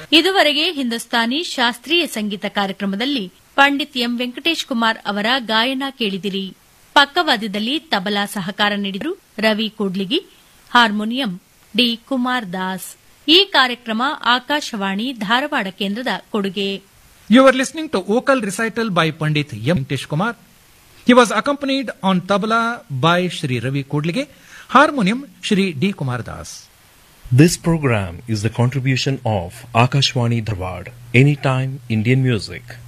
ಇದುವರೆಗೆ ಹಿಂದೂಸ್ತಾನಿ ಶಾಸ್ತ್ರೀಯ ಸಂಗೀತ ಕಾರ್ಯಕ್ರಮದಲ್ಲಿ ಪಂಡಿತ್ ಎಂ ವೆಂಕಟೇಶ್ ಕುಮಾರ್ ಅವರ ಗಾಯನ ಕೇಳಿದಿರಿ ಪಕ್ಕವಾದ್ಯದಲ್ಲಿ ತಬಲಾ ಸಹಕಾರ ನೀಡಿದರು ರವಿ ಕೂಡ್ಲಿಗಿ ಹಾರ್ಮೋನಿಯಂ ಡಿ ಕುಮಾರ್ ದಾಸ್ ಈ ಕಾರ್ಯಕ್ರಮ ಆಕಾಶವಾಣಿ ಧಾರವಾಡ ಕೇಂದ್ರದ ಕೊಡುಗೆ You were listening to vocal recital by Pandit M. Venkatesh Kumar. He was accompanied on tabla by Shri Ravi Kodlige, harmonium Shri D. Kumar Das. This program is the contribution of Akashwani Dharwad, Anytime Indian Music.